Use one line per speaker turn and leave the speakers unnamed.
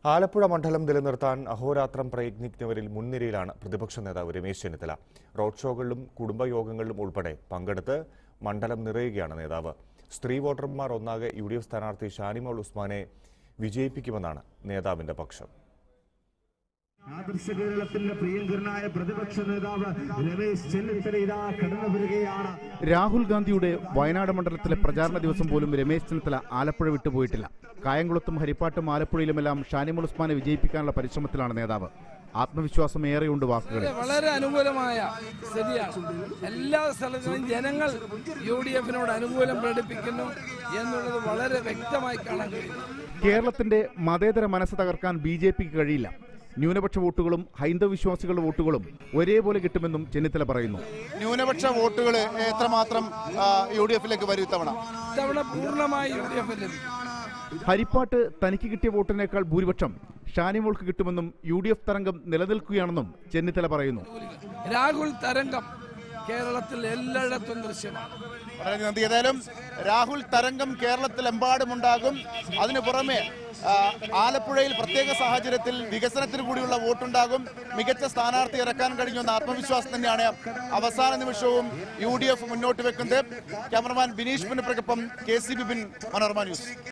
ആലപ്പുഴ മണ്ഡലം നിലനിർത്താൻ അഹോരാത്രം പ്രയത്നിക്കുന്നവരിൽ മുൻനിരയിലാണ് പ്രതിപക്ഷ നേതാവ് രമേശ് ചെന്നിത്തല റോഡ് ഷോകളിലും കുടുംബയോഗങ്ങളിലും ഉൾപ്പെടെ പങ്കെടുത്ത് മണ്ഡലം നിറയുകയാണ് നേതാവ് സ്ത്രീ വോട്ടർമാർ ഒന്നാകെ യു ഡി എഫ് സ്ഥാനാർത്ഥി ഷാനിമോൾ ഉസ്മാനെ വിജയിപ്പിക്കുമെന്നാണ് നേതാവിന്റെ പക്ഷം
ആദർശ കേരളത്തിന്റെ പ്രിയങ്കരനായ പ്രതിപക്ഷ നേതാവ് രമേശ് ചെന്നിത്തല ഇതാ കടന്നു വരികയാണ്
രാഹുൽ ഗാന്ധിയുടെ വയനാട് മണ്ഡലത്തിലെ പ്രചാരണ ദിവസം പോലും രമേശ് ചെന്നിത്തല ആലപ്പുഴ വിട്ടുപോയിട്ടില്ല കായംകുളത്തും ഹരിപ്പാട്ടും ആലപ്പുഴയിലുമെല്ലാം ഷാനിമുൽ ഉസ്മാനെ വിജയിപ്പിക്കാനുള്ള പരിശ്രമത്തിലാണ് നേതാവ് ആത്മവിശ്വാസം ഏറെയുണ്ട് വാക്കുകളിൽ
വളരെ അനുകൂലമായ സ്ഥിതിയാണ് എല്ലാ സ്ഥലങ്ങളിലും ജനങ്ങൾ യു ഡി എഫിനോട് അനുകൂലം പ്രകടിപ്പിക്കുന്നു എന്നുള്ളത് വളരെ വ്യക്തമായി കാണാൻ കഴിയും
കേരളത്തിന്റെ മതേതര മനസ്സ് തകർക്കാൻ ബി ജെ പിക്ക് കഴിയില്ല ന്യൂനപക്ഷ വോട്ടുകളും ഹൈന്ദവ വിശ്വാസികളുടെ വോട്ടുകളും ഒരേപോലെ കിട്ടുമെന്നും ചെന്നിത്തല പറയുന്നു
ന്യൂനപക്ഷ വോട്ടുകൾ എത്രമാത്രം യു ഡി എഫിലേക്ക് വരും ഇത്തവണ
ഇത്തവണ പൂർണ്ണമായി യു ഡി എഫ് ലഭിക്കും
ഹരിപ്പാട്ട് തനിക്ക് കിട്ടിയ വോട്ടിനേക്കാൾ ഭൂരിപക്ഷം ഷാനിമോൾക്ക് കിട്ടുമെന്നും യു ഡി എഫ് തരംഗം നിലനിൽക്കുകയാണെന്നും ചെന്നിത്തല പറയുന്നു
രാഹുൽ തരംഗം കേരളത്തിൽ എല്ലായിടത്തും ദൃശ്യമാണ്
വളരെ നന്ദി ഏതായാലും രാഹുൽ തരംഗം കേരളത്തിലെമ്പാടുമുണ്ടാകും അതിനു പുറമെ ആ, ആലപ്പുഴയിൽ പ്രത്യേക സാഹചര്യത്തിൽ വികസനത്തിന് കൂടിയുള്ള വോട്ടുണ്ടാകും മികച്ച സ്ഥാനാർത്ഥി ഇറക്കാൻ കഴിഞ്ഞുവെന്ന ആത്മവിശ്വാസം തന്നെയാണ് അവസാന നിമിഷവും യു ഡി എഫ് മുന്നോട്ട് വെക്കുന്നത് ക്യാമറമാൻ ബിനീഷ് പുനപ്രക്കൊപ്പം K C Bibin Manorama news